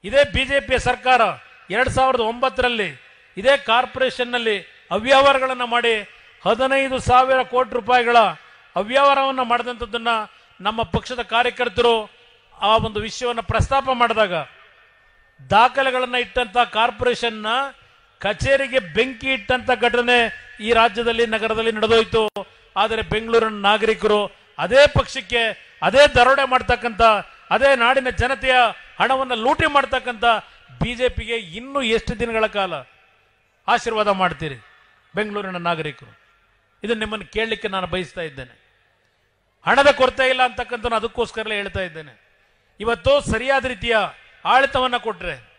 ಇದೇ ಬಿಜೆಪಿಯ ಸರ್ಕಾರ ಎರಡ್ ಸಾವಿರದ ಒಂಬತ್ತರಲ್ಲಿ ಇದೇ ಕಾರ್ಪೊರೇಷನ್ನಲ್ಲಿ ಅವ್ಯವಹಾರಗಳನ್ನು ಮಾಡಿ ಹದಿನೈದು ಸಾವಿರ ಕೋಟಿ ರೂಪಾಯಿಗಳ ಅವ್ಯವಹಾರವನ್ನು ಮಾಡಿದಂಥದ್ದನ್ನ ನಮ್ಮ ಪಕ್ಷದ ಕಾರ್ಯಕರ್ತರು ಆ ಒಂದು ವಿಷಯವನ್ನು ಪ್ರಸ್ತಾಪ ಮಾಡಿದಾಗ ದಾಖಲೆಗಳನ್ನು ಇಟ್ಟಂತ ಕಾರ್ಪೊರೇಷನ್ನ ಕಚೇರಿಗೆ ಬೆಂಕಿ ಇಟ್ಟಂತ ಘಟನೆ ಈ ರಾಜ್ಯದಲ್ಲಿ ನಗರದಲ್ಲಿ ನಡೆದೋಯ್ತು ಆದರೆ ಬೆಂಗಳೂರಿನ ನಾಗರಿಕರು ಅದೇ ಪಕ್ಷಕ್ಕೆ ಅದೇ ದರೋಡೆ ಮಾಡ್ತಕ್ಕಂಥ ಅದೇ ನಾಡಿನ ಜನತೆಯ ಹಣವನ್ನು ಲೂಟಿ ಮಾಡ್ತಕ್ಕಂಥ ಬಿಜೆಪಿಗೆ ಇನ್ನೂ ಎಷ್ಟು ದಿನಗಳ ಕಾಲ ಆಶೀರ್ವಾದ ಮಾಡ್ತೀರಿ ಬೆಂಗಳೂರಿನ ನಾಗರಿಕರು ಇದು ನಿಮ್ಮನ್ನು ಕೇಳಲಿಕ್ಕೆ ನಾನು ಬಯಸ್ತಾ ಇದ್ದೇನೆ ಹಣದ ಕೊರತೆ ಇಲ್ಲ ಅಂತಕ್ಕಂಥ ಅದಕ್ಕೋಸ್ಕರಲೇ ಹೇಳ್ತಾ ಇದ್ದೇನೆ ಇವತ್ತು ಸರಿಯಾದ ರೀತಿಯ ಆಡಳಿತವನ್ನ ಕೊಟ್ರೆ